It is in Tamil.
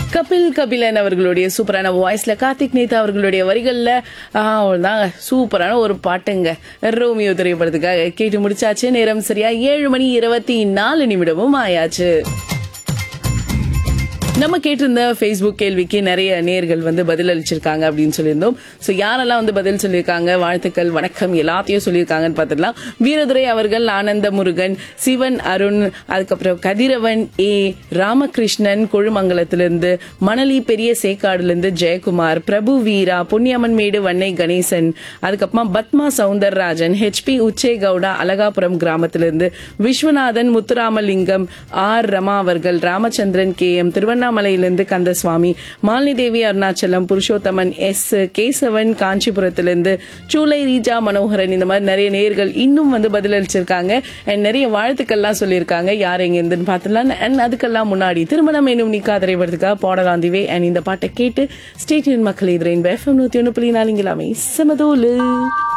கபில் கபிலன் அவர்களுடைய சூப்பரான வாய்ஸ்ல கார்த்திக் நேதா அவர்களுடைய வரிகள்ல ஆ, அவ்வளவுதாங்க சூப்பரான ஒரு பாட்டுங்க ரோமியோ திரைப்படத்துக்காக கேட்டு முடிச்சாச்சு நேரம் சரியா ஏழு மணி இருபத்தி நாலு நிமிடமும் ஆயாச்சு நம்ம கேட்டிருந்த ஃபேஸ்புக் கேள்விக்கு நிறைய நேர்கள் வந்து பதில் அளிச்சிருக்காங்க அப்படின்னு சொல்லியிருந்தோம் ஸோ யாரெல்லாம் வந்து பதில் சொல்லியிருக்காங்க வாழ்த்துக்கள் வணக்கம் எல்லாத்தையும் சொல்லியிருக்காங்கன்னு பார்த்துடலாம் வீரதுரை அவர்கள் ஆனந்த முருகன் சிவன் அருண் அதுக்கப்புறம் கதிரவன் ஏ ராமகிருஷ்ணன் கொழுமங்கலத்திலிருந்து மணலி பெரிய சேக்காடுலேருந்து ஜெயக்குமார் பிரபு வீரா புண்ணியம்மன் மேடு வன்னை கணேசன் அதுக்கப்புறமா பத்மா சவுந்தரராஜன் ஹெச்பி உச்சே கவுடா அலகாபுரம் கிராமத்திலிருந்து விஸ்வநாதன் முத்துராமலிங்கம் ஆர் ரமா அவர்கள் ராமச்சந்திரன் கே எம் திருவண்ணாமலையிலிருந்து கந்தசுவாமி மாலினி தேவி அருணாச்சலம் புருஷோத்தமன் எஸ் கேசவன் காஞ்சிபுரத்திலிருந்து சூலை ரீஜா மனோகரன் இந்த மாதிரி நிறைய நேர்கள் இன்னும் வந்து பதிலளிச்சிருக்காங்க and நிறைய வாழ்த்துக்கள்லாம் சொல்லியிருக்காங்க யார் எங்க இருந்துன்னு பார்த்துலாம் அண்ட் அதுக்கெல்லாம் முன்னாடி திருமணம் என்னும் நிக்கா திரைப்படத்துக்காக பாடலாந்திவே அண்ட் இந்த பாட்டை கேட்டு ஸ்டேட்டியன் மக்கள் எதிரின் எஃப்எம் நூத்தி ஒன்று புள்ளி நாலுங்களாமே சமதோலு